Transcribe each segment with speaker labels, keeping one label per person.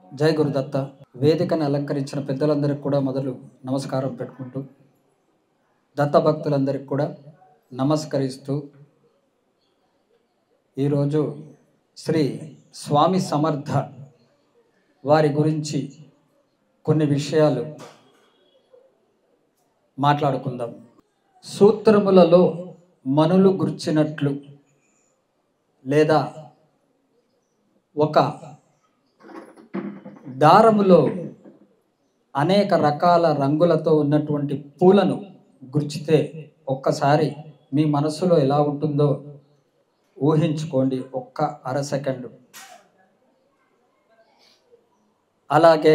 Speaker 1: జై గురుదత్త వేదికను అలంకరించిన పెద్దలందరికీ కూడా మొదలు నమస్కారం పెట్టుకుంటూ దత్త భక్తులందరికీ కూడా నమస్కరిస్తూ ఈరోజు శ్రీ స్వామి సమర్థ వారి గురించి కొన్ని విషయాలు మాట్లాడుకుందాం సూత్రములలో మనులు గుర్చినట్లు లేదా ఒక దారములో అనేక రకాల రంగులతో ఉన్నటువంటి పూలను గుర్చితే ఒక్కసారి మీ మనసులో ఎలా ఉంటుందో ఊహించుకోండి ఒక్క అర సెకండ్ అలాగే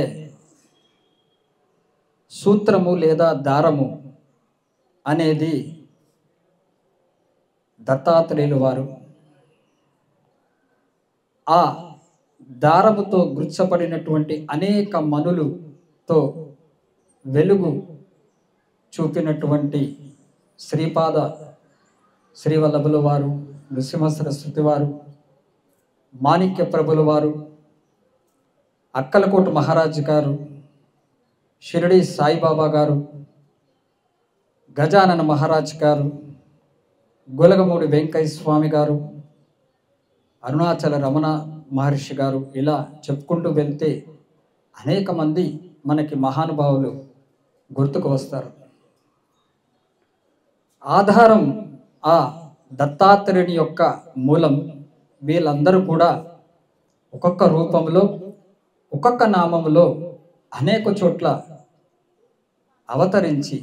Speaker 1: సూత్రము లేదా దారము అనేది దత్తాత్రేయులు వారు ఆ దారముతో గుర్చబడినటువంటి అనేక మనులుతో వెలుగు చూపినటువంటి శ్రీపాద శ్రీవల్లభుల వారు నృసింహ సరస్వతి వారు మాణిక్య ప్రభుల వారు అక్కలకోట మహారాజు గారు షిరిడి సాయిబాబా గారు గజానన మహారాజ్ గారు గొలగమూడి వెంకయ్య స్వామి గారు అరుణాచల రమణ మహర్షి గారు ఇలా చెప్పుకుంటూ వెళ్తే అనేక మంది మనకి మహానుభావులు గుర్తుకు వస్తారు ఆధారం ఆ దత్తాత్రేయుని యొక్క మూలం వీళ్ళందరూ కూడా ఒక్కొక్క రూపంలో ఒక్కొక్క నామములో అనేక చోట్ల అవతరించి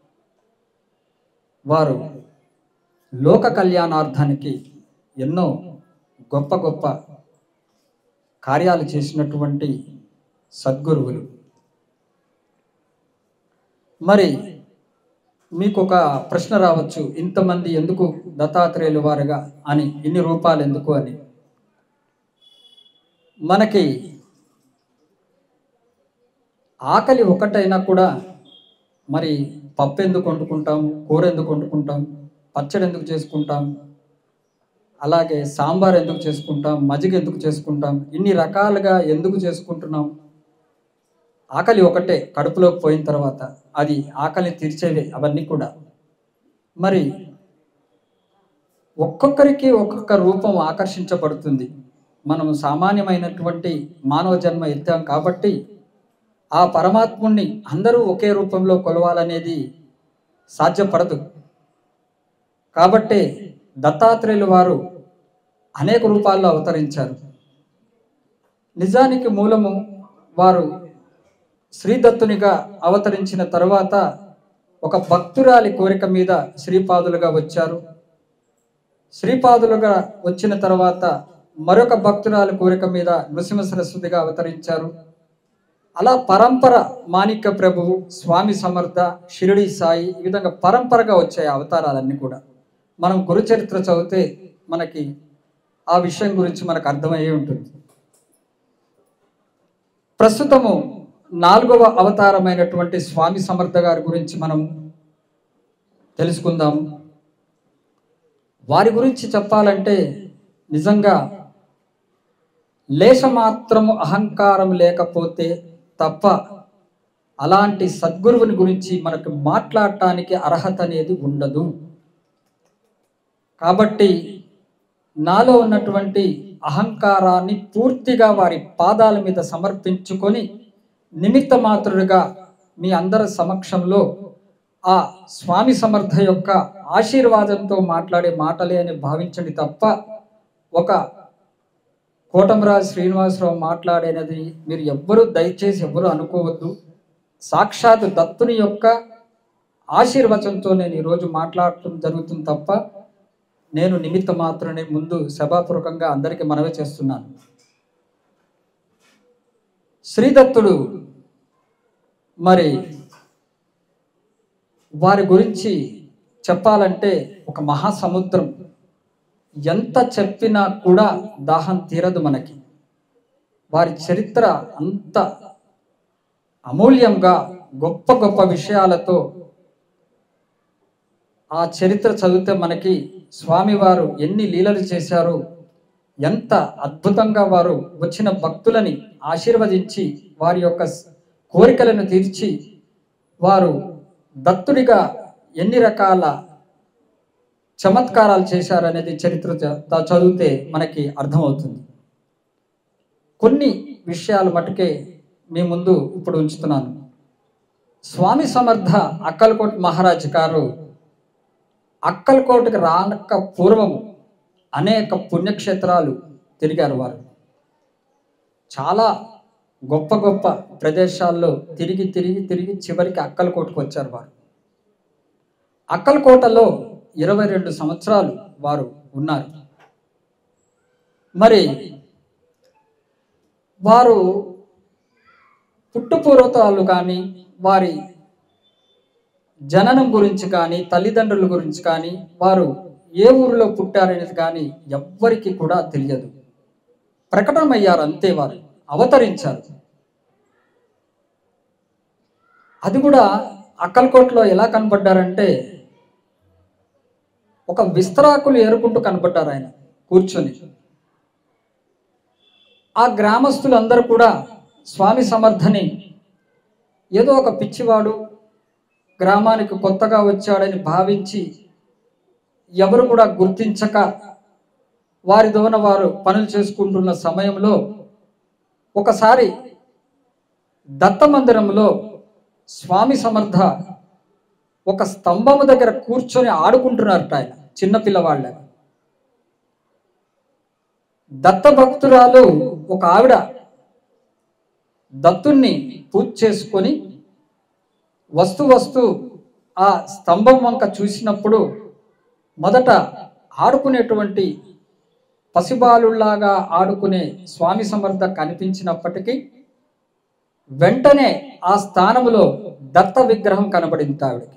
Speaker 1: వారు లోక కళ్యాణార్థానికి ఎన్నో గొప్ప గొప్ప కార్యాలు చేసినటువంటి సద్గురువులు మరి మీకు ఒక ప్రశ్న రావచ్చు ఇంతమంది ఎందుకు దత్తాత్రేయులు వారుగా అని ఇన్ని రూపాలు ఎందుకు అని మనకి ఆకలి ఒకటైనా కూడా మరి పప్పు ఎందుకు వండుకుంటాం కూర ఎందుకు వండుకుంటాం పచ్చడి ఎందుకు చేసుకుంటాం అలాగే సాంబార్ ఎందుకు చేసుకుంటాం మజ్జిగ ఎందుకు చేసుకుంటాం ఇన్ని రకాలుగా ఎందుకు చేసుకుంటున్నాం ఆకలి ఒకటే కడుపులోకి పోయిన తర్వాత అది ఆకలి తీర్చేవే అవన్నీ కూడా మరి ఒక్కొక్కరికి ఒక్కొక్క రూపం ఆకర్షించబడుతుంది మనం సామాన్యమైనటువంటి మానవ జన్మ ఎత్తాం కాబట్టి ఆ పరమాత్ముణ్ణి అందరూ ఒకే రూపంలో కొలవాలనేది సాధ్యపడదు కాబట్టే దత్తాత్రేయులు వారు అనేక రూపాల్లో అవతరించారు నిజానికి మూలము వారు శ్రీదత్తునిగా అవతరించిన తర్వాత ఒక భక్తురాలి కోరిక మీద శ్రీపాదులుగా వచ్చారు శ్రీపాదులుగా వచ్చిన తర్వాత మరొక భక్తురాలి కోరిక మీద నృసింహ సరస్వతిగా అవతరించారు అలా పరంపర మాణిక్య ప్రభువు స్వామి సమర్థ షిరిడి సాయి ఈ విధంగా పరంపరగా వచ్చాయి అవతారాలన్నీ కూడా మనం గురుచరిత్ర చదివితే మనకి ఆ విషయం గురించి మనకు అర్థమయ్యే ఉంటుంది ప్రస్తుతము నాలుగవ అవతారమైనటువంటి స్వామి సమర్థ గారి గురించి మనం తెలుసుకుందాం వారి గురించి చెప్పాలంటే నిజంగా లేశమాత్రము అహంకారం లేకపోతే తప్ప అలాంటి సద్గురువుని గురించి మనకు మాట్లాడటానికి అర్హత అనేది ఉండదు కాబట్టి నాలో ఉన్నటువంటి అహంకారాన్ని పూర్తిగా వారి పాదాల మీద సమర్పించుకొని నిమిత్త మాత్రుడిగా మీ అందరి సమక్షంలో ఆ స్వామి సమర్థ యొక్క ఆశీర్వాదంతో మాట్లాడే మాటలే అని భావించండి తప్ప ఒక కోటమరాజు శ్రీనివాసరావు మాట్లాడేనది మీరు ఎవ్వరూ దయచేసి ఎవ్వరూ అనుకోవద్దు సాక్షాత్ దత్తుని యొక్క ఆశీర్వచనంతో నేను ఈరోజు మాట్లాడటం జరుగుతుంది తప్ప నేను నిమిత్త మాత్రమే ముందు సభాపూర్వకంగా అందరికీ మనవి చేస్తున్నాను శ్రీదత్తుడు మరి వారి గురించి చెప్పాలంటే ఒక మహాసముద్రం ఎంత చెప్పినా కూడా దాహం తీరదు మనకి వారి చరిత్ర అంత అమూల్యంగా గొప్ప గొప్ప విషయాలతో ఆ చరిత్ర చదివితే మనకి స్వామివారు ఎన్ని లీలలు చేశారు ఎంత అద్భుతంగా వారు వచ్చిన భక్తులని ఆశీర్వదించి వారి యొక్క కోరికలను తీర్చి వారు దత్తుడిగా ఎన్ని రకాల చమత్కారాలు చేశారనేది చరిత్ర చ- చదివితే మనకి అర్థమవుతుంది కొన్ని విషయాలు మటుకే మీ ముందు ఇప్పుడు ఉంచుతున్నాను స్వామి సమర్థ అక్కల్కోట్ మహారాజ్ గారు అక్కల్కోటకి రానక్క పూర్వము అనేక పుణ్యక్షేత్రాలు తిరిగారు వారు చాలా గొప్ప గొప్ప ప్రదేశాల్లో తిరిగి తిరిగి తిరిగి చివరికి అక్కలకోటకు వచ్చారు వారు అక్కలకోటలో ఇరవై రెండు సంవత్సరాలు వారు ఉన్నారు మరి వారు పుట్టుపూర్వతాలు కానీ వారి జననం గురించి కానీ తల్లిదండ్రుల గురించి కానీ వారు ఏ ఊరిలో పుట్టారనేది కానీ ఎవ్వరికి కూడా తెలియదు ప్రకటనమయ్యారు అంతే వారు అవతరించారు అది కూడా అక్కల్కోటలో ఎలా కనపడ్డారంటే ఒక విస్తరాకులు ఏరుకుంటూ కనపడ్డారు ఆయన కూర్చొని ఆ గ్రామస్తులందరూ కూడా స్వామి సమర్థని ఏదో ఒక పిచ్చివాడు గ్రామానికి కొత్తగా వచ్చాడని భావించి ఎవరు కూడా గుర్తించక వారి దోన వారు పనులు చేసుకుంటున్న సమయంలో ఒకసారి దత్త మందిరంలో స్వామి సమర్థ ఒక స్తంభము దగ్గర కూర్చొని ఆడుకుంటున్నారట ఆయన చిన్న పిల్లవాళ్ళ దత్త భక్తురాలు ఒక ఆవిడ దత్తుణ్ణి పూజ చేసుకొని వస్తు వస్తూ ఆ స్తంభం వంక చూసినప్పుడు మొదట ఆడుకునేటువంటి పసిబాలుల్లాగా ఆడుకునే స్వామి సమర్థ కనిపించినప్పటికీ వెంటనే ఆ స్థానములో దత్త విగ్రహం కనబడింది ఆవిడకి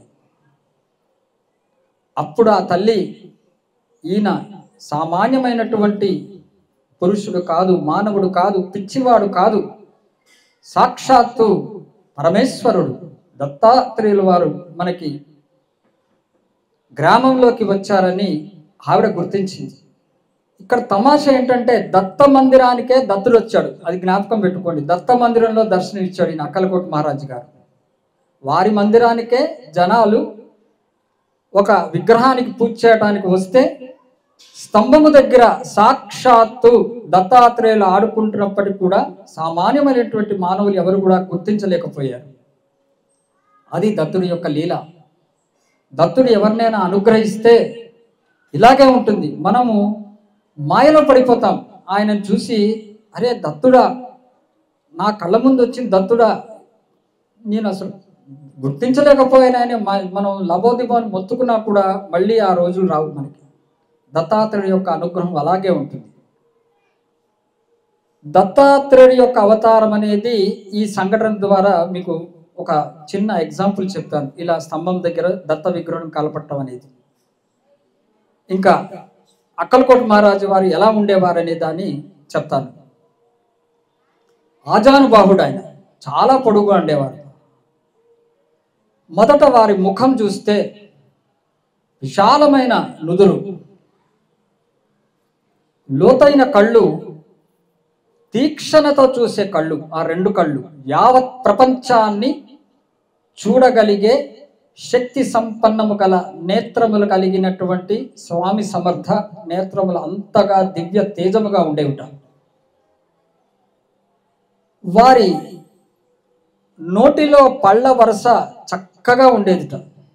Speaker 1: అప్పుడు ఆ తల్లి ఈయన సామాన్యమైనటువంటి పురుషుడు కాదు మానవుడు కాదు పిచ్చివాడు కాదు సాక్షాత్తు పరమేశ్వరుడు దత్తాత్రేయుల వారు మనకి గ్రామంలోకి వచ్చారని ఆవిడ గుర్తించింది ఇక్కడ తమాషా ఏంటంటే దత్త మందిరానికే దత్తుడు వచ్చాడు అది జ్ఞాపకం పెట్టుకోండి దత్త మందిరంలో దర్శనం ఇచ్చాడు ఈయన అక్కలకోట మహారాజు గారు వారి మందిరానికే జనాలు ఒక విగ్రహానికి పూజ చేయడానికి వస్తే స్తంభము దగ్గర సాక్షాత్తు దత్తాత్రేయులు ఆడుకుంటున్నప్పటికీ కూడా సామాన్యమైనటువంటి మానవులు ఎవరు కూడా గుర్తించలేకపోయారు అది దత్తుడి యొక్క లీల దత్తుడు ఎవరినైనా అనుగ్రహిస్తే ఇలాగే ఉంటుంది మనము మాయలో పడిపోతాం ఆయనను చూసి అరే దత్తుడా నా కళ్ళ ముందు వచ్చిన దత్తుడా నేను అసలు గుర్తించలేకపోయినా మనం లబోదిబోని మొత్తుకున్నా కూడా మళ్ళీ ఆ రోజులు రావు మనకి దత్తాత్రేయుడి యొక్క అనుగ్రహం అలాగే ఉంటుంది దత్తాత్రేయుడి యొక్క అవతారం అనేది ఈ సంఘటన ద్వారా మీకు ఒక చిన్న ఎగ్జాంపుల్ చెప్తాను ఇలా స్తంభం దగ్గర దత్త విగ్రహం కలపట్టం అనేది ఇంకా అక్కలకోట మహారాజు వారు ఎలా ఉండేవారు అనే దాన్ని చెప్తాను ఆజానుబాహుడు ఆయన చాలా పొడుగుగా ఉండేవారు మొదట వారి ముఖం చూస్తే విశాలమైన నుదురు లోతైన కళ్ళు తీక్షణతో చూసే కళ్ళు ఆ రెండు కళ్ళు యావత్ ప్రపంచాన్ని చూడగలిగే శక్తి సంపన్నము గల నేత్రములు కలిగినటువంటి స్వామి సమర్థ నేత్రములు అంతగా దివ్య తేజముగా ఉండేవిట వారి నోటిలో పళ్ళ వరస చక్కగా ఉండేదిట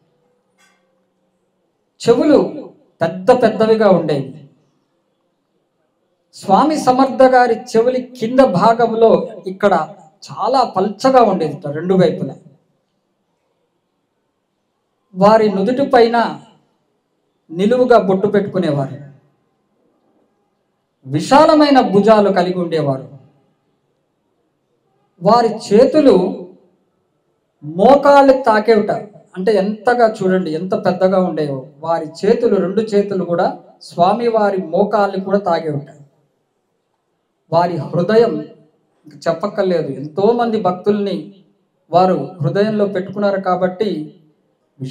Speaker 1: చెవులు పెద్ద పెద్దవిగా ఉండేవి స్వామి సమర్థ గారి చెవులి కింద భాగంలో ఇక్కడ చాలా పల్చగా ఉండేది రెండు వైపులా వారి నుదుటి పైన నిలువుగా బొట్టు పెట్టుకునేవారు విశాలమైన భుజాలు కలిగి ఉండేవారు వారి చేతులు మోకాళ్ళకి తాకేవిట అంటే ఎంతగా చూడండి ఎంత పెద్దగా ఉండేవో వారి చేతులు రెండు చేతులు కూడా స్వామి వారి మోకాళ్ళు కూడా తాగేవిట వారి హృదయం ఇంక చెప్పక్కర్లేదు ఎంతో మంది భక్తుల్ని వారు హృదయంలో పెట్టుకున్నారు కాబట్టి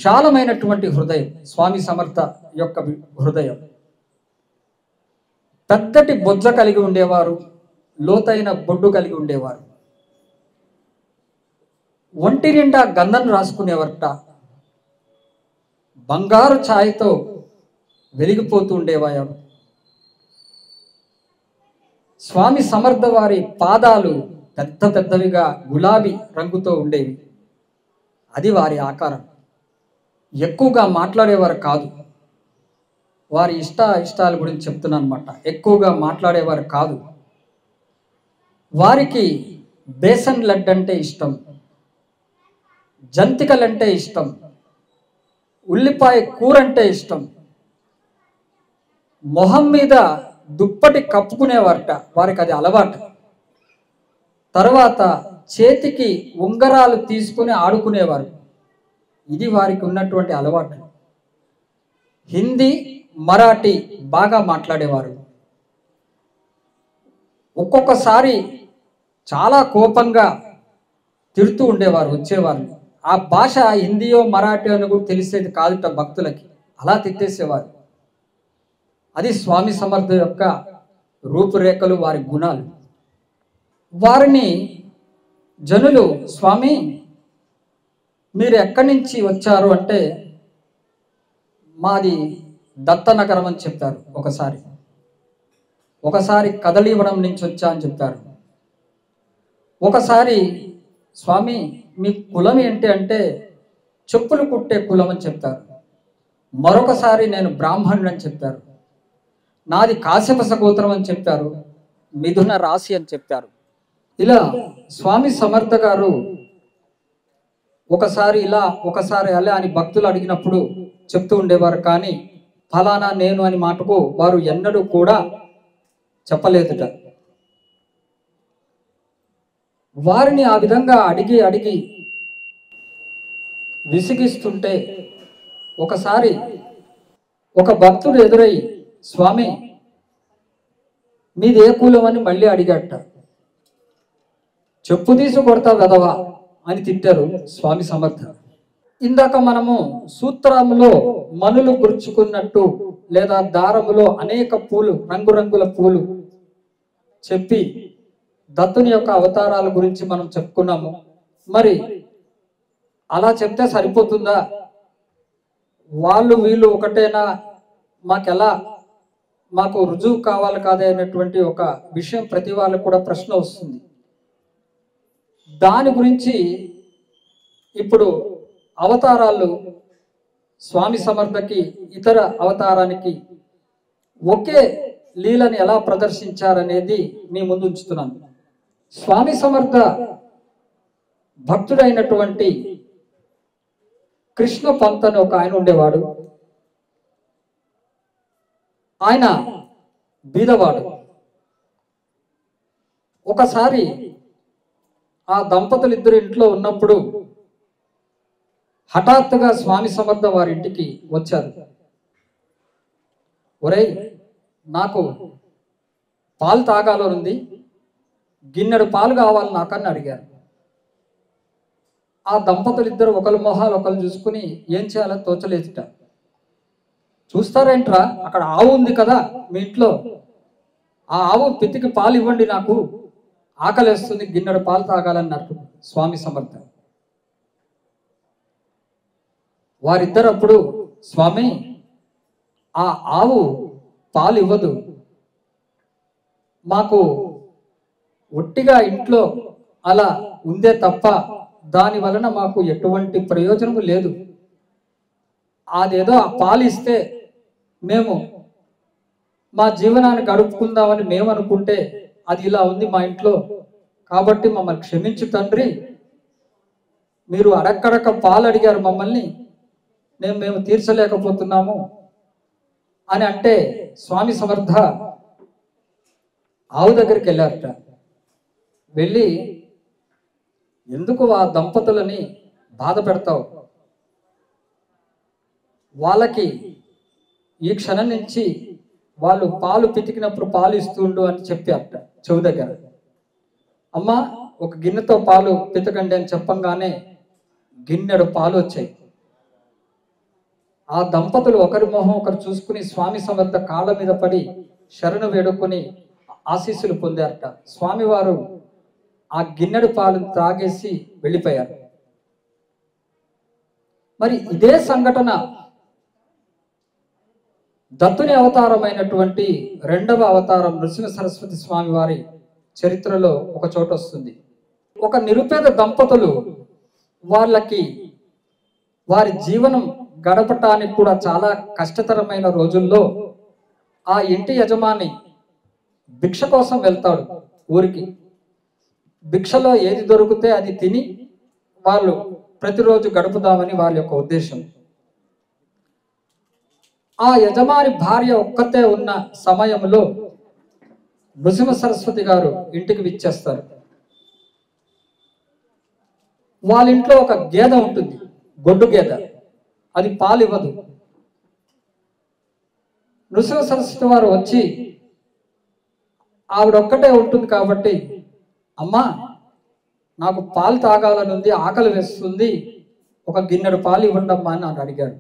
Speaker 1: విశాలమైనటువంటి హృదయం స్వామి సమర్థ యొక్క వి- హృదయం పెద్దటి బొజ్జ కలిగి ఉండేవారు లోతైన బొడ్డు కలిగి ఉండేవారు ఒంటి నిండా గంధం రాసుకునేవారట బంగారు ఛాయతో వెలిగిపోతూ ఉండేవారు స్వామి సమర్థ వారి పాదాలు పెద్ద పెద్దవిగా గులాబీ రంగుతో ఉండేవి అది వారి ఆకారం ఎక్కువగా మాట్లాడేవారు కాదు వారి ఇష్ట ఇష్టాల గురించి చెప్తున్నాను అనమాట ఎక్కువగా మాట్లాడేవారు కాదు వారికి బేసన్ లడ్డు అంటే ఇష్టం జంతికలంటే ఇష్టం ఉల్లిపాయ కూర అంటే ఇష్టం మొహం మీద దుప్పటి కప్పుకునేవారట వారికి అది అలవాటు తర్వాత చేతికి ఉంగరాలు తీసుకుని ఆడుకునేవారు ఇది వారికి ఉన్నటువంటి అలవాటు హిందీ మరాఠీ బాగా మాట్లాడేవారు ఒక్కొక్కసారి చాలా కోపంగా తిడుతూ ఉండేవారు వచ్చేవారు ఆ భాష హిందీయో మరాఠీ అని కూడా తెలిసేది కాదుట భక్తులకి అలా తిట్టేసేవారు అది స్వామి సమర్థ యొక్క రూపురేఖలు వారి గుణాలు వారిని జనులు స్వామి మీరు ఎక్కడి నుంచి వచ్చారు అంటే మాది దత్తనగరం అని చెప్పారు ఒకసారి ఒకసారి కదలివడం నుంచి వచ్చా అని చెప్పారు ఒకసారి స్వామి మీ కులం ఏంటి అంటే చెప్పులు కుట్టే కులం అని చెప్తారు మరొకసారి నేను బ్రాహ్మణుడు అని చెప్పారు నాది కాశ్యపస గోత్రం అని చెప్పారు మిథున రాశి అని చెప్పారు ఇలా స్వామి సమర్థ గారు ఒకసారి ఇలా ఒకసారి అలా అని భక్తులు అడిగినప్పుడు చెప్తూ ఉండేవారు కానీ ఫలానా నేను అని మాటకు వారు ఎన్నడూ కూడా చెప్పలేదుట వారిని ఆ విధంగా అడిగి అడిగి విసిగిస్తుంటే ఒకసారి ఒక భక్తుడు ఎదురై స్వామి మీది ఏ కులం అని మళ్ళీ అడిగట చెప్పు తీసి కొడతా వెదవా అని తిట్టారు స్వామి సమర్థ ఇందాక మనము సూత్రములో మనులు గుర్చుకున్నట్టు లేదా దారములో అనేక పూలు రంగురంగుల పూలు చెప్పి దత్తుని యొక్క అవతారాల గురించి మనం చెప్పుకున్నాము మరి అలా చెప్తే సరిపోతుందా వాళ్ళు వీళ్ళు ఒకటేనా మాకెలా మాకు రుజువు కావాలి కాదే అనేటువంటి ఒక విషయం ప్రతి వాళ్ళకు కూడా ప్రశ్న వస్తుంది దాని గురించి ఇప్పుడు అవతారాలు స్వామి సమర్థకి ఇతర అవతారానికి ఒకే లీలని ఎలా ప్రదర్శించారనేది మీ ముందు ఉంచుతున్నాను స్వామి సమర్థ భక్తుడైనటువంటి కృష్ణ పంత్ అని ఒక ఆయన ఉండేవాడు ఆయన బీదవాడు ఒకసారి ఆ దంపతులు ఇద్దరు ఇంట్లో ఉన్నప్పుడు హఠాత్తుగా స్వామి సమర్థ వారి ఇంటికి వచ్చారు ఒరేయ్ నాకు పాలు తాగాలని ఉంది గిన్నెడు పాలు కావాలి నాకని అడిగారు ఆ దంపతులు ఇద్దరు ఒకరి మొహాలు ఒకరు చూసుకుని ఏం చేయాలో తోచలేదుట చూస్తారేంట్రా అక్కడ ఆవు ఉంది కదా మీ ఇంట్లో ఆ ఆవు పితికి పాలు ఇవ్వండి నాకు ఆకలేస్తుంది గిన్నెడు పాలు తాగాలన్నారు స్వామి సమర్థ వారిద్దరు అప్పుడు స్వామి ఆ ఆవు పాలు ఇవ్వదు మాకు ఒట్టిగా ఇంట్లో అలా ఉందే తప్ప దాని వలన మాకు ఎటువంటి ప్రయోజనము లేదు అదేదో ఆ పాలు ఇస్తే మేము మా జీవనాన్ని గడుపుకుందామని మేము అనుకుంటే అది ఇలా ఉంది మా ఇంట్లో కాబట్టి మమ్మల్ని క్షమించు తండ్రి మీరు అడక్కడక్క పాలు అడిగారు మమ్మల్ని మేము మేము తీర్చలేకపోతున్నాము అని అంటే స్వామి సమర్థ ఆవు దగ్గరికి వెళ్ళారట వెళ్ళి ఎందుకు ఆ దంపతులని బాధ పెడతావు వాళ్ళకి ఈ క్షణం నుంచి వాళ్ళు పాలు పితికినప్పుడు పాలు ఇస్తుండు అని చెప్పారట చెవు దగ్గర అమ్మ ఒక గిన్నెతో పాలు పితకండి అని చెప్పంగానే గిన్నెడు పాలు వచ్చాయి ఆ దంపతులు ఒకరి మొహం ఒకరు చూసుకుని స్వామి సమర్థ కాళ్ళ మీద పడి శరణు వేడుకొని ఆశీస్సులు పొందారట స్వామివారు ఆ గిన్నెడు పాలు తాగేసి వెళ్ళిపోయారు మరి ఇదే సంఘటన దత్తుని అవతారమైనటువంటి రెండవ అవతారం నృసింహ సరస్వతి స్వామి వారి చరిత్రలో ఒక చోట వస్తుంది ఒక నిరుపేద దంపతులు వాళ్ళకి వారి జీవనం గడపటానికి కూడా చాలా కష్టతరమైన రోజుల్లో ఆ ఇంటి యజమాని భిక్ష కోసం వెళ్తాడు ఊరికి భిక్షలో ఏది దొరికితే అది తిని వాళ్ళు ప్రతిరోజు గడుపుదామని వాళ్ళ యొక్క ఉద్దేశం ఆ యజమాని భార్య ఒక్కతే ఉన్న సమయంలో నృసింహ సరస్వతి గారు ఇంటికి విచ్చేస్తారు వాళ్ళ ఇంట్లో ఒక గేదె ఉంటుంది గొడ్డు గేదె అది పాలు ఇవ్వదు నృసింహ సరస్వతి వారు వచ్చి ఆవిడ ఒక్కటే ఉంటుంది కాబట్టి అమ్మా నాకు పాలు తాగాలని ఉంది ఆకలి వేస్తుంది ఒక గిన్నెడు పాలు ఇవ్వండమ్మా అని నన్ను అడిగాడు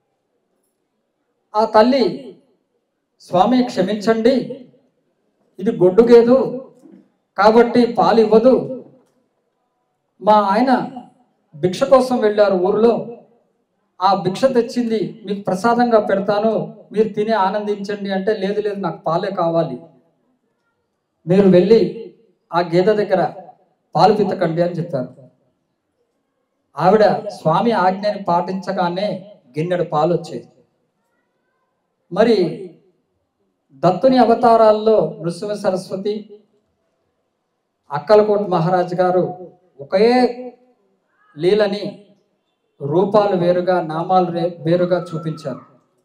Speaker 1: ఆ తల్లి స్వామి క్షమించండి ఇది గొడ్డు గేదు కాబట్టి పాలు ఇవ్వదు మా ఆయన భిక్ష కోసం వెళ్ళారు ఊరిలో ఆ భిక్ష తెచ్చింది మీకు ప్రసాదంగా పెడతాను మీరు తిని ఆనందించండి అంటే లేదు లేదు నాకు పాలే కావాలి మీరు వెళ్ళి ఆ గేదె దగ్గర పాలు పితకండి అని చెప్పారు ఆవిడ స్వామి ఆజ్ఞని పాటించగానే గిన్నెడు పాలు వచ్చాయి మరి దత్తుని అవతారాల్లో నృసింహ సరస్వతి అక్కలకోట మహారాజు గారు ఒకే లీలని రూపాలు వేరుగా నామాలు రే- వేరుగా చూపించారు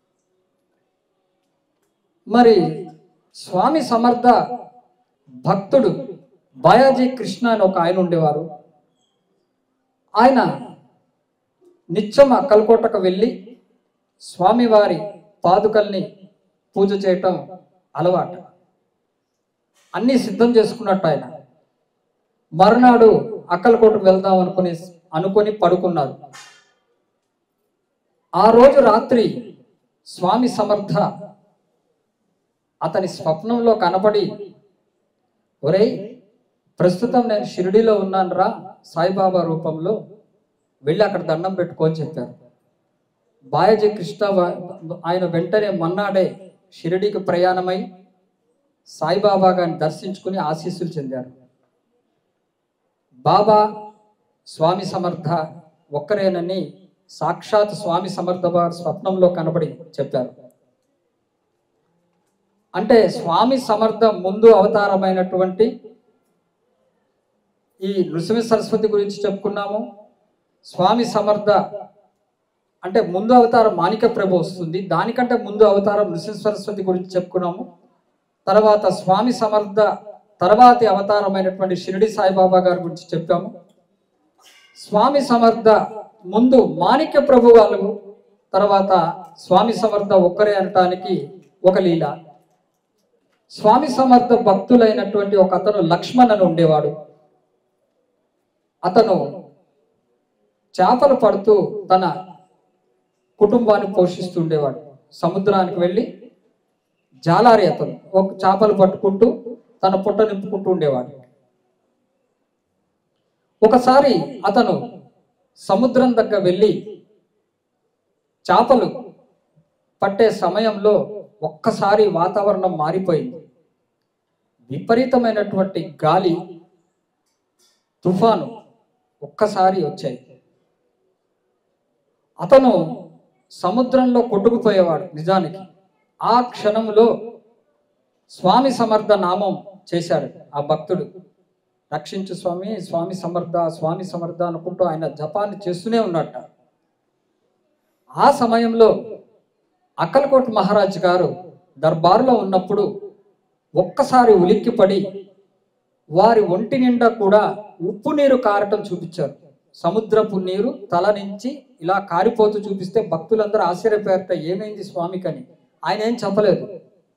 Speaker 1: మరి స్వామి సమర్థ భక్తుడు బాయాజీ కృష్ణ అని ఒక ఆయన ఉండేవారు ఆయన నిత్యం అక్కలకోటకు వెళ్ళి స్వామివారి పాదుకల్ని పూజ చేయటం అలవాటు అన్నీ సిద్ధం చేసుకున్నట్టు ఆయన మరునాడు అక్కలకోటకు వెళ్దాం అనుకుని అనుకొని పడుకున్నారు ఆ రోజు రాత్రి స్వామి సమర్థ అతని స్వప్నంలో కనబడి ఒరేయ్ ప్రస్తుతం నేను షిరిడిలో ఉన్నాను రా సాయిబాబా రూపంలో వెళ్ళి అక్కడ దండం పెట్టుకొని చెప్పారు బాయజీ కృష్ణ వా- ఆయన వెంటనే మన్నాడే షిరిడికి ప్రయాణమై సాయిబాబా గారిని దర్శించుకుని ఆశీస్సులు చెందారు బాబా స్వామి సమర్థ ఒక్కరేనని సాక్షాత్ స్వామి సమర్థ వారు స్వప్నంలో కనబడి చెప్పారు అంటే స్వామి సమర్థ ముందు అవతారమైనటువంటి ఈ నృసింహ సరస్వతి గురించి చెప్పుకున్నాము స్వామి సమర్థ అంటే ముందు అవతారం మాణిక ప్రభు వస్తుంది దానికంటే ముందు అవతారం నృసింహ సరస్వతి గురించి చెప్పుకున్నాము తర్వాత స్వామి సమర్థ తర్వాతి అవతారమైనటువంటి షిరిడి సాయిబాబా గారి గురించి చెప్పాము స్వామి సమర్థ ముందు మాణిక్య ప్రభు వాళ్ళు తర్వాత స్వామి సమర్థ ఒక్కరే అనటానికి ఒక లీల స్వామి సమర్థ భక్తులైనటువంటి ఒక అతను లక్ష్మణ్ అని ఉండేవాడు అతను చేపలు పడుతూ తన కుటుంబాన్ని పోషిస్తుండేవాడు సముద్రానికి వెళ్ళి జాలారి అతను ఒక చేపలు పట్టుకుంటూ తన పుట్ట నింపుకుంటూ ఉండేవాడు ఒకసారి అతను సముద్రం దగ్గర వెళ్ళి చేపలు పట్టే సమయంలో ఒక్కసారి వాతావరణం మారిపోయింది విపరీతమైనటువంటి గాలి తుఫాను ఒక్కసారి వచ్చాయి అతను సముద్రంలో కొట్టుకుపోయేవాడు నిజానికి ఆ క్షణంలో స్వామి సమర్థ నామం చేశాడు ఆ భక్తుడు రక్షించు స్వామి స్వామి సమర్థ స్వామి సమర్థ అనుకుంటూ ఆయన జపాన్ని చేస్తూనే ఉన్నట్ట ఆ సమయంలో అక్కలకోట మహారాజ్ గారు దర్బారులో ఉన్నప్పుడు ఒక్కసారి ఉలిక్కిపడి వారి ఒంటి నిండా కూడా ఉప్పు నీరు కారటం చూపించారు సముద్రపు నీరు తల నుంచి ఇలా కారిపోతూ చూపిస్తే భక్తులందరూ ఆశ్చర్యపోయారట ఏమైంది స్వామికని ఆయన ఏం చెప్పలేదు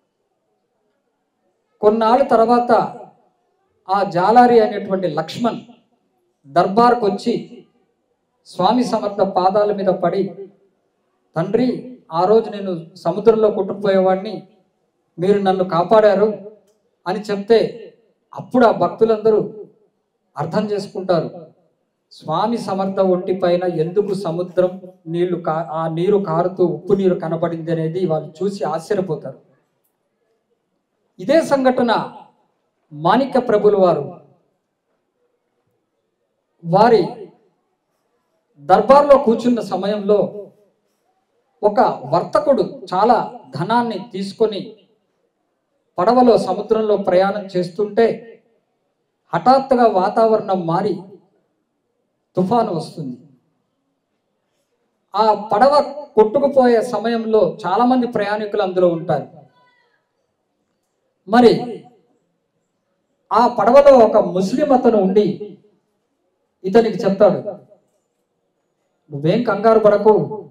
Speaker 1: కొన్నాళ్ళ తర్వాత ఆ జాలారి అనేటువంటి లక్ష్మణ్ దర్బార్కు వచ్చి స్వామి సమర్థ పాదాల మీద పడి తండ్రి ఆ రోజు నేను సముద్రంలో కొట్టుకుపోయేవాడిని మీరు నన్ను కాపాడారు అని చెప్తే అప్పుడు ఆ భక్తులందరూ అర్థం చేసుకుంటారు స్వామి సమర్థ ఒంటి పైన ఎందుకు సముద్రం నీళ్లు కా ఆ నీరు కారుతూ ఉప్పు నీరు కనబడింది అనేది వాళ్ళు చూసి ఆశ్చర్యపోతారు ఇదే సంఘటన మాణిక్య ప్రభుల వారు వారి దర్బార్లో కూర్చున్న సమయంలో ఒక వర్తకుడు చాలా ధనాన్ని తీసుకొని పడవలో సముద్రంలో ప్రయాణం చేస్తుంటే హఠాత్తుగా వాతావరణం మారి తుఫాను వస్తుంది ఆ పడవ కొట్టుకుపోయే సమయంలో చాలా మంది ప్రయాణికులు అందులో ఉంటారు మరి ఆ పడవలో ఒక ముస్లిం అతను ఉండి ఇతనికి చెప్తాడు నువ్వేం కంగారు పడకు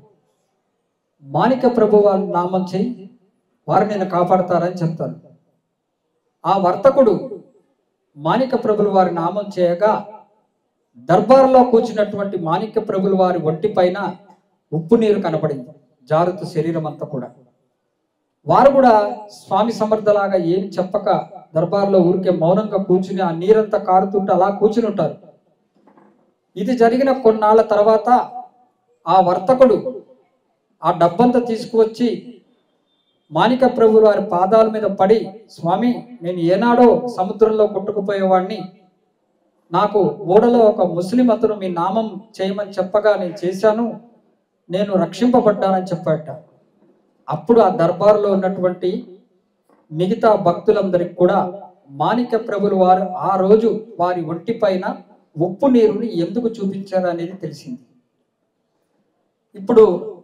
Speaker 1: మాణిక ప్రభు వారి నామం చెయ్యి వారు నేను కాపాడతారని చెప్తారు ఆ వర్తకుడు మాణిక ప్రభులు వారి నామం చేయగా దర్బార్లో కూర్చున్నటువంటి మాణిక్య ప్రభుల వారి ఒంటి పైన ఉప్పు నీరు కనపడింది జారుతు శరీరం అంతా కూడా వారు కూడా స్వామి సమర్థలాగా ఏం చెప్పక దర్బార్లో ఊరికే మౌనంగా కూర్చుని ఆ నీరంతా కారుతుంటే అలా కూర్చుని ఉంటారు ఇది జరిగిన కొన్నాళ్ళ తర్వాత ఆ వర్తకుడు ఆ డబ్బంతా తీసుకువచ్చి మాణిక ప్రభులు వారి పాదాల మీద పడి స్వామి నేను ఏనాడో సముద్రంలో కొట్టుకుపోయేవాడిని నాకు ఓడలో ఒక ముస్లిం అతను మీ నామం చేయమని చెప్పగా నేను చేశాను నేను రక్షింపబడ్డానని చెప్పాట అప్పుడు ఆ దర్బారులో ఉన్నటువంటి మిగతా భక్తులందరికి కూడా మాణిక ప్రభులు వారు ఆ రోజు వారి ఒంటి పైన ఉప్పు నీరుని ఎందుకు చూపించారు అనేది తెలిసింది ఇప్పుడు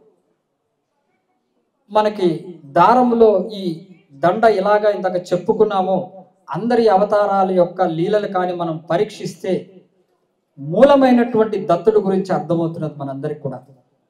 Speaker 1: మనకి దారంలో ఈ దండ ఎలాగా ఇందాక చెప్పుకున్నామో అందరి అవతారాల యొక్క లీలలు కానీ మనం పరీక్షిస్తే మూలమైనటువంటి దత్తుడు గురించి అర్థమవుతున్నది మనందరికి కూడా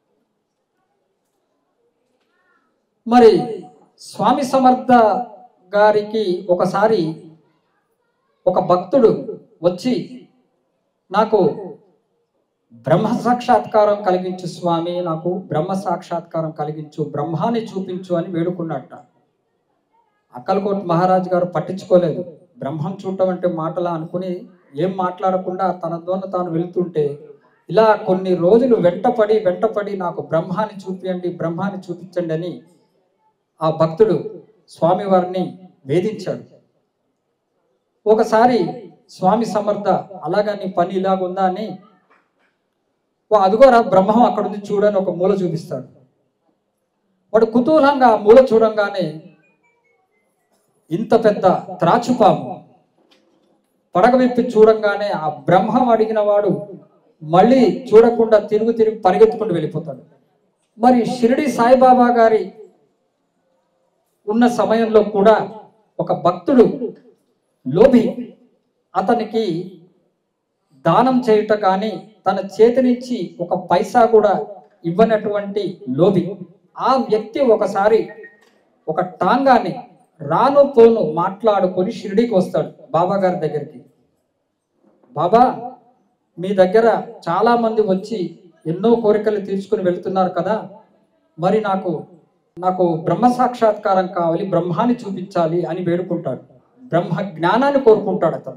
Speaker 1: మరి స్వామి సమర్థ గారికి ఒకసారి ఒక భక్తుడు వచ్చి నాకు బ్రహ్మ సాక్షాత్కారం కలిగించు స్వామి నాకు బ్రహ్మ సాక్షాత్కారం కలిగించు బ్రహ్మాన్ని చూపించు అని వేడుకున్నట్ట అక్కలకోట్ మహారాజు గారు పట్టించుకోలేదు బ్రహ్మం చూడటం అంటే మాటలా అనుకుని ఏం మాట్లాడకుండా తన దోన తాను వెళ్తుంటే ఇలా కొన్ని రోజులు వెంటపడి వెంటపడి నాకు బ్రహ్మాన్ని చూపియండి బ్రహ్మాన్ని చూపించండి అని ఆ భక్తుడు స్వామివారిని వేధించాడు ఒకసారి స్వామి సమర్థ అలాగా నీ పని ఇలాగుందా అని ఓ అదిగోరా బ్రహ్మం అక్కడ ఉంది చూడని ఒక మూల చూపిస్తాడు వాడు కుతూహలంగా ఆ మూల చూడంగానే ఇంత పెద్ద త్రాచుపాము పడగ విప్పి చూడంగానే ఆ బ్రహ్మం అడిగిన వాడు మళ్ళీ చూడకుండా తిరుగు తిరిగి పరిగెత్తుకుంటూ వెళ్ళిపోతాడు మరి షిరిడి సాయిబాబా గారి ఉన్న సమయంలో కూడా ఒక భక్తుడు లోభి అతనికి దానం చేయుట కానీ తన చేతి నుంచి ఒక పైసా కూడా ఇవ్వనటువంటి లోబి ఆ వ్యక్తి ఒకసారి ఒక టాంగాని రాను పోను మాట్లాడుకొని షిరిడీకి వస్తాడు బాబా గారి దగ్గరికి బాబా మీ దగ్గర చాలా మంది వచ్చి ఎన్నో కోరికలు తీర్చుకుని వెళ్తున్నారు కదా మరి నాకు నాకు బ్రహ్మ సాక్షాత్కారం కావాలి బ్రహ్మాన్ని చూపించాలి అని వేడుకుంటాడు బ్రహ్మ జ్ఞానాన్ని కోరుకుంటాడు అతను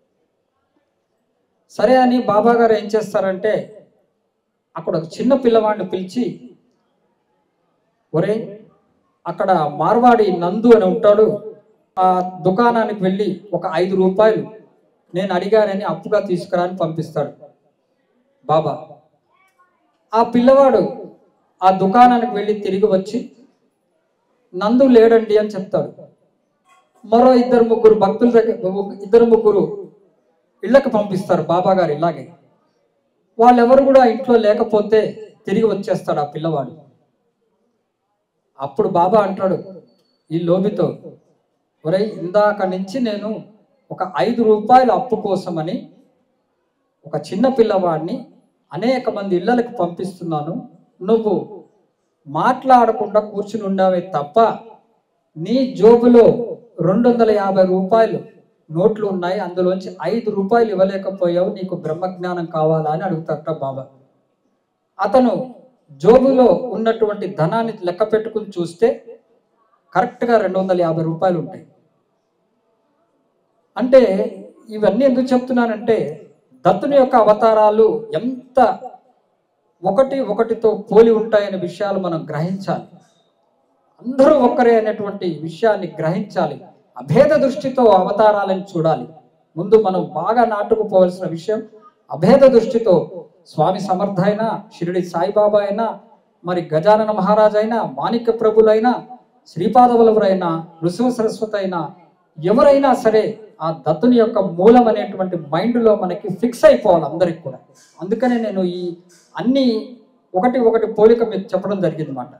Speaker 1: సరే అని బాబా గారు ఏం చేస్తారంటే అక్కడ ఒక చిన్న పిల్లవాడిని పిలిచి ఒరే అక్కడ మార్వాడి నందు అని ఉంటాడు ఆ దుకాణానికి వెళ్ళి ఒక ఐదు రూపాయలు నేను అడిగానని అప్పుగా తీసుకురా అని పంపిస్తాడు బాబా ఆ పిల్లవాడు ఆ దుకాణానికి వెళ్ళి తిరిగి వచ్చి నందు లేడండి అని చెప్తాడు మరో ఇద్దరు ముగ్గురు భక్తుల దగ్గర ఇద్దరు ముగ్గురు ఇళ్ళకి పంపిస్తారు బాబా గారు ఇలాగే వాళ్ళెవరు కూడా ఇంట్లో లేకపోతే తిరిగి వచ్చేస్తాడు ఆ పిల్లవాడు అప్పుడు బాబా అంటాడు ఈ లోబితో ఒరేయ్ ఇందాక నుంచి నేను ఒక ఐదు రూపాయల అప్పు కోసమని ఒక చిన్న పిల్లవాడిని అనేక మంది ఇళ్ళకి పంపిస్తున్నాను నువ్వు మాట్లాడకుండా కూర్చుని ఉండవే తప్ప నీ జోబులో రెండు వందల యాభై రూపాయలు నోట్లు ఉన్నాయి అందులోంచి ఐదు రూపాయలు ఇవ్వలేకపోయావు నీకు బ్రహ్మజ్ఞానం కావాలా అని అడుగుతారట బాబా అతను జోబులో ఉన్నటువంటి ధనాన్ని లెక్క పెట్టుకుని చూస్తే కరెక్ట్గా రెండు వందల యాభై రూపాయలు ఉంటాయి అంటే ఇవన్నీ ఎందుకు చెప్తున్నానంటే దత్తుని యొక్క అవతారాలు ఎంత ఒకటి ఒకటితో పోలి ఉంటాయనే విషయాలు మనం గ్రహించాలి అందరూ ఒక్కరే అనేటువంటి విషయాన్ని గ్రహించాలి అభేద దృష్టితో అవతారాలను చూడాలి ముందు మనం బాగా నాటుకుపోవలసిన విషయం అభేద దృష్టితో స్వామి సమర్థ అయినా షిరిడి సాయిబాబా అయినా మరి గజానన మహారాజ్ అయినా మాణిక్య ప్రభులైనా శ్రీపాదవల్లభురైనా నృసింహ సరస్వతి అయినా ఎవరైనా సరే ఆ దత్తుని యొక్క మూలం అనేటువంటి మైండ్లో మనకి ఫిక్స్ అయిపోవాలి అందరికి కూడా అందుకనే నేను ఈ అన్ని ఒకటి ఒకటి పోలిక మీకు చెప్పడం జరిగింది అన్నమాట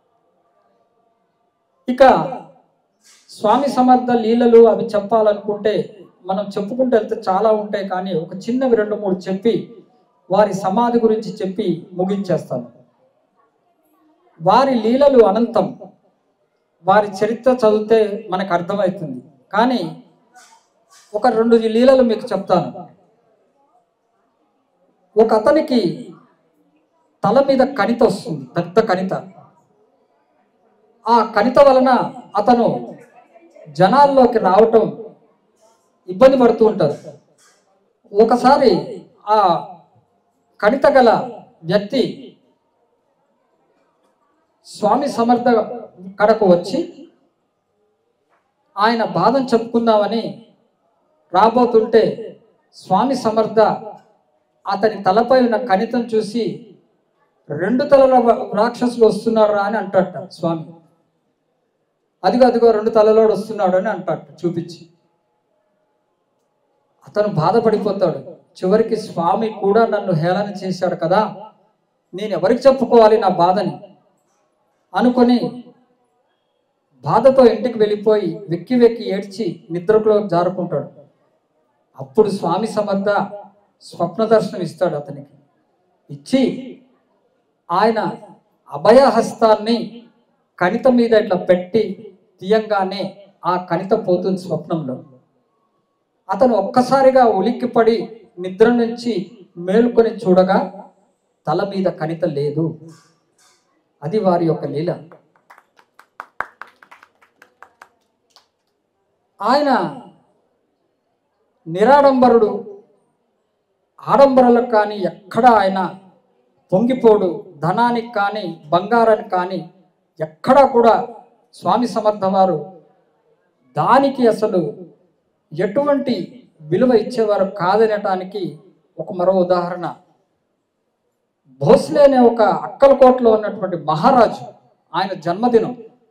Speaker 1: ఇక స్వామి సమర్థ లీలలు అవి చెప్పాలనుకుంటే మనం చెప్పుకుంటూ వెళ్తే చాలా ఉంటాయి కానీ ఒక చిన్నవి రెండు మూడు చెప్పి వారి సమాధి గురించి చెప్పి ముగించేస్తాను వారి లీలలు అనంతం వారి చరిత్ర చదివితే మనకు అర్థమవుతుంది కానీ ఒక రెండు లీలలు మీకు చెప్తాను ఒక అతనికి తల మీద కణిత వస్తుంది పెద్ద కణిత ఆ కణిత వలన అతను జనాల్లోకి రావటం ఇబ్బంది పడుతూ ఉంటారు ఒకసారి ఆ కణిత గల వ్యక్తి స్వామి సమర్థ కడకు వచ్చి ఆయన బాధను చెప్పుకుందామని రాబోతుంటే స్వామి సమర్థ అతని తలపై ఉన్న కణితం చూసి రెండు తలల రాక్షసులు వస్తున్నారా అని అంటాట స్వామి అదిగో అదిగో రెండు తలలోడు వస్తున్నాడు అని అంటాడు చూపించి అతను బాధపడిపోతాడు చివరికి స్వామి కూడా నన్ను హేళన చేశాడు కదా నేను ఎవరికి చెప్పుకోవాలి నా బాధని అనుకొని బాధతో ఇంటికి వెళ్ళిపోయి వెక్కి వెక్కి ఏడ్చి నిద్రలో జారుకుంటాడు అప్పుడు స్వామి సమర్థ స్వప్న దర్శనం ఇస్తాడు అతనికి ఇచ్చి ఆయన అభయహస్తాన్ని కణిత మీద ఇట్లా పెట్టి తీయంగానే ఆ కణిత పోతుంది స్వప్నంలో అతను ఒక్కసారిగా ఉలిక్కిపడి నిద్ర నుంచి మేలుకొని చూడగా తల మీద కణిత లేదు అది వారి యొక్క లీల ఆయన నిరాడంబరుడు ఆడంబరాలకు కానీ ఎక్కడ ఆయన పొంగిపోడు ధనానికి కానీ బంగారానికి కానీ ఎక్కడా కూడా స్వామి సమర్థ వారు దానికి అసలు ఎటువంటి విలువ ఇచ్చేవారు కాదనటానికి ఒక మరో ఉదాహరణ భోస్లే అనే ఒక అక్కలకోటలో ఉన్నటువంటి మహారాజు ఆయన జన్మదినం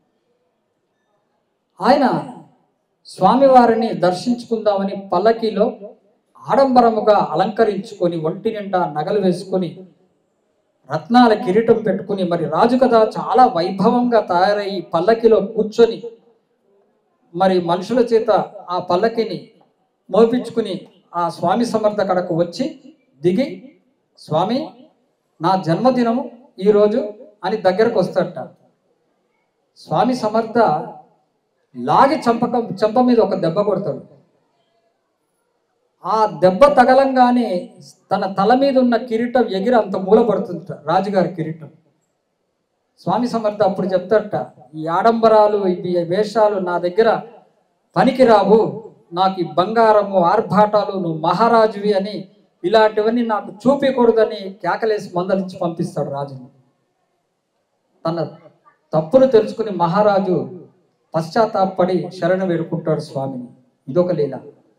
Speaker 1: ఆయన స్వామివారిని దర్శించుకుందామని పల్లకీలో ఆడంబరముగా అలంకరించుకొని ఒంటి నిండా నగలు వేసుకొని రత్నాల కిరీటం పెట్టుకుని మరి రాజు కదా చాలా వైభవంగా తయారయ్యి పల్లకిలో కూర్చొని మరి మనుషుల చేత ఆ పల్లకిని మోపించుకుని ఆ స్వామి సమర్థ కడకు వచ్చి దిగి స్వామి నా జన్మదినము ఈరోజు అని దగ్గరకు వస్తాడట స్వామి సమర్థ లాగి చంపక చంప మీద ఒక దెబ్బ కొడతాడు ఆ దెబ్బ తగలంగానే తన తల మీద ఉన్న కిరీటం ఎగిరి అంత మూలపడుతుందట రాజుగారి కిరీటం స్వామి సమర్థ అప్పుడు చెప్తాడట ఈ ఆడంబరాలు ఈ వేషాలు నా దగ్గర పనికిరావు నాకు ఈ బంగారము ఆర్భాటాలు నువ్వు మహారాజువి అని ఇలాంటివన్నీ నాకు చూపించకూడదని కేకలేసి మందలించి పంపిస్తాడు రాజుని తన తప్పును తెలుసుకుని మహారాజు పశ్చాత్తాపడి శరణు వేడుకుంటాడు స్వామిని ఇదొక లీల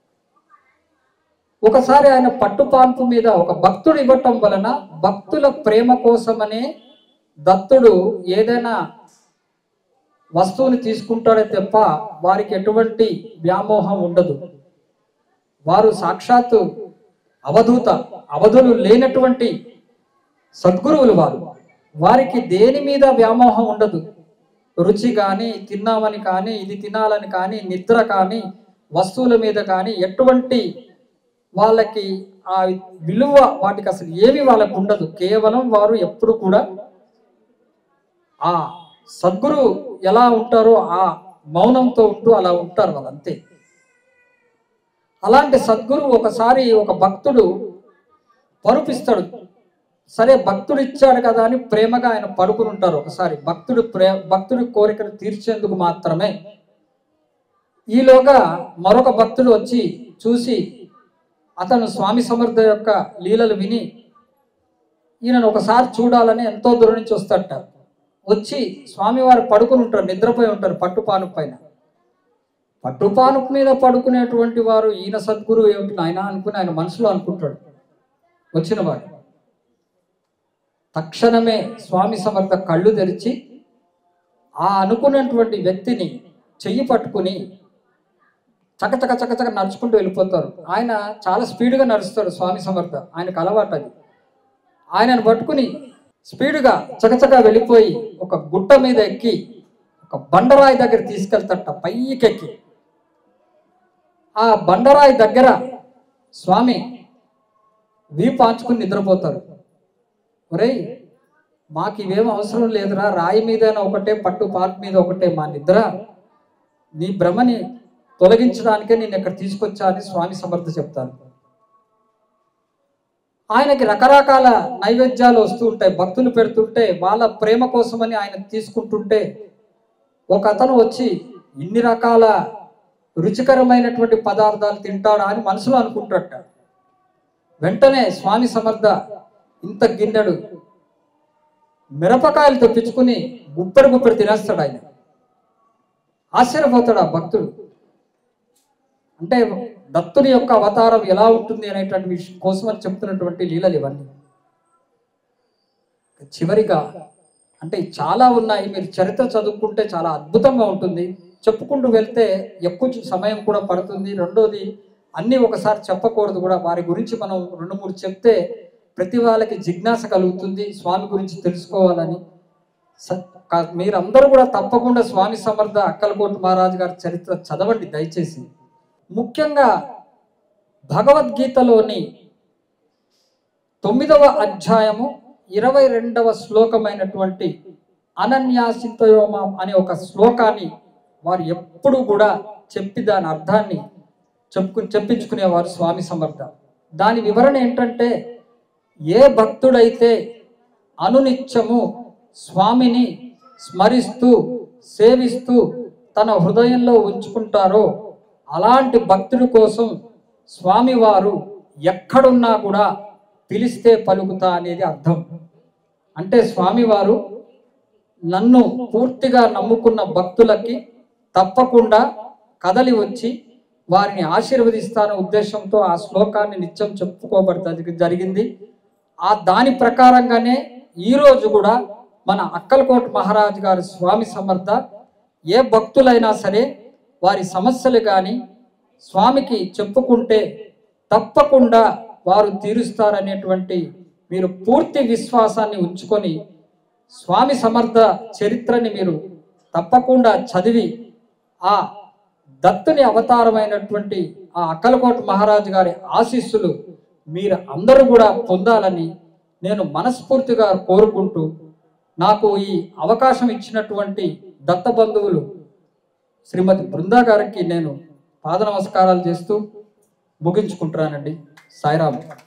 Speaker 1: ఒకసారి ఆయన పట్టుపాన్పు మీద ఒక భక్తుడు ఇవ్వటం వలన భక్తుల ప్రేమ కోసమనే దత్తుడు ఏదైనా వస్తువుని తీసుకుంటాడే తప్ప వారికి ఎటువంటి వ్యామోహం ఉండదు వారు సాక్షాత్తు అవధూత అవధులు లేనటువంటి సద్గురువులు వారు వారికి దేని మీద వ్యామోహం ఉండదు రుచి కానీ తిన్నామని కానీ ఇది తినాలని కానీ నిద్ర కానీ వస్తువుల మీద కానీ ఎటువంటి వాళ్ళకి ఆ విలువ వాటికి అసలు ఏమి వాళ్ళకు ఉండదు కేవలం వారు ఎప్పుడు కూడా ఆ సద్గురు ఎలా ఉంటారో ఆ మౌనంతో ఉంటూ అలా ఉంటారు వాళ్ళు అంతే అలాంటి సద్గురు ఒకసారి ఒక భక్తుడు పరుపిస్తాడు సరే భక్తుడు ఇచ్చాడు కదా అని ప్రేమగా ఆయన పడుకుని ఉంటారు ఒకసారి భక్తుడు ప్రే భక్తుడి కోరికను తీర్చేందుకు మాత్రమే ఈలోగా మరొక భక్తుడు వచ్చి చూసి అతను స్వామి సమర్థ యొక్క లీలలు విని ఈయనను ఒకసారి చూడాలని ఎంతో దూరం నుంచి వస్తాడట వచ్చి స్వామివారు పడుకుని ఉంటారు నిద్రపోయి ఉంటారు పట్టుపాను పైన పట్టుపాను మీద పడుకునేటువంటి వారు ఈయన సద్గురు ఏమిటి ఆయన అనుకుని ఆయన మనసులో అనుకుంటాడు వచ్చిన వాడు తక్షణమే స్వామి సమర్థ కళ్ళు తెరిచి ఆ అనుకున్నటువంటి వ్యక్తిని చెయ్యి పట్టుకుని చకచక చకచక నడుచుకుంటూ వెళ్ళిపోతారు ఆయన చాలా స్పీడ్గా నడుస్తాడు స్వామి సమర్థ ఆయనకు అలవాటు అది ఆయనను పట్టుకుని స్పీడ్గా చకచక వెళ్ళిపోయి ఒక గుట్ట మీద ఎక్కి ఒక బండరాయి దగ్గర తీసుకెళ్తాట పైకెక్కి ఆ బండరాయి దగ్గర స్వామి వీపాంచుకుని నిద్రపోతారు ఒరేయ్ మాకు ఇవేం అవసరం లేదురా రాయి మీదైనా ఒకటే పట్టు పార్క్ మీద ఒకటే మా నిద్ర నీ భ్రమని తొలగించడానికే నేను ఇక్కడ తీసుకొచ్చా అని స్వామి సమర్థ చెప్తాను ఆయనకి రకరకాల నైవేద్యాలు వస్తూ ఉంటాయి భక్తులు పెడుతుంటే వాళ్ళ ప్రేమ కోసమని ఆయన తీసుకుంటుంటే ఒక అతను వచ్చి ఇన్ని రకాల రుచికరమైనటువంటి పదార్థాలు తింటాడా అని మనసులో అనుకుంటాడట వెంటనే స్వామి సమర్థ ఇంత గిన్నెడు మిరపకాయలు తెప్పించుకుని గుప్పెడు గుప్పెడు తినేస్తాడు ఆయన ఆశ్చర్యపోతాడు ఆ భక్తుడు అంటే దత్తుని యొక్క అవతారం ఎలా ఉంటుంది అనేటువంటి విషయం కోసం అని చెప్తున్నటువంటి లీలలు ఇవన్నీ చివరిగా అంటే చాలా ఉన్నాయి మీరు చరిత్ర చదువుకుంటే చాలా అద్భుతంగా ఉంటుంది చెప్పుకుంటూ వెళ్తే ఎక్కువ చు- సమయం కూడా పడుతుంది రెండోది అన్నీ ఒకసారి చెప్పకూడదు కూడా వారి గురించి మనం రెండు మూడు చెప్తే ప్రతి వాళ్ళకి జిజ్ఞాస కలుగుతుంది స్వామి గురించి తెలుసుకోవాలని స- కా- మీరందరూ కూడా తప్పకుండా స్వామి సమర్థ అక్కలకోట మహారాజు గారి చరిత్ర చదవండి దయచేసి ముఖ్యంగా భగవద్గీతలోని తొమ్మిదవ అధ్యాయము ఇరవై రెండవ శ్లోకమైనటువంటి అనన్యాసింతయోమం అనే ఒక శ్లోకాన్ని వారు ఎప్పుడు కూడా చెప్పి దాని అర్థాన్ని చెప్పుకు చెప్పించుకునేవారు స్వామి సమర్థ దాని వివరణ ఏంటంటే ఏ భక్తుడైతే అనునిత్యము స్వామిని స్మరిస్తూ సేవిస్తూ తన హృదయంలో ఉంచుకుంటారో అలాంటి భక్తుడి కోసం స్వామివారు ఎక్కడున్నా కూడా పిలిస్తే పలుకుతా అనేది అర్థం అంటే స్వామివారు నన్ను పూర్తిగా నమ్ముకున్న భక్తులకి తప్పకుండా కదలి వచ్చి వారిని ఆశీర్వదిస్తాన ఉద్దేశంతో ఆ శ్లోకాన్ని నిత్యం చెప్పుకోబడుతుంది జరిగింది ఆ దాని ప్రకారంగానే ఈ రోజు కూడా మన అక్కలకోట మహారాజు గారి స్వామి సమర్థ ఏ భక్తులైనా సరే వారి సమస్యలు కానీ స్వామికి చెప్పుకుంటే తప్పకుండా వారు తీరుస్తారనేటువంటి మీరు పూర్తి విశ్వాసాన్ని ఉంచుకొని స్వామి సమర్థ చరిత్రని మీరు తప్పకుండా చదివి ఆ దత్తుని అవతారమైనటువంటి ఆ అక్కలకోట మహారాజు గారి ఆశీస్సులు మీరు అందరూ కూడా పొందాలని నేను మనస్ఫూర్తిగా కోరుకుంటూ నాకు ఈ అవకాశం ఇచ్చినటువంటి దత్త బంధువులు శ్రీమతి బృందా గారికి నేను పాద నమస్కారాలు చేస్తూ ముగించుకుంటున్నానండి సాయిరామ్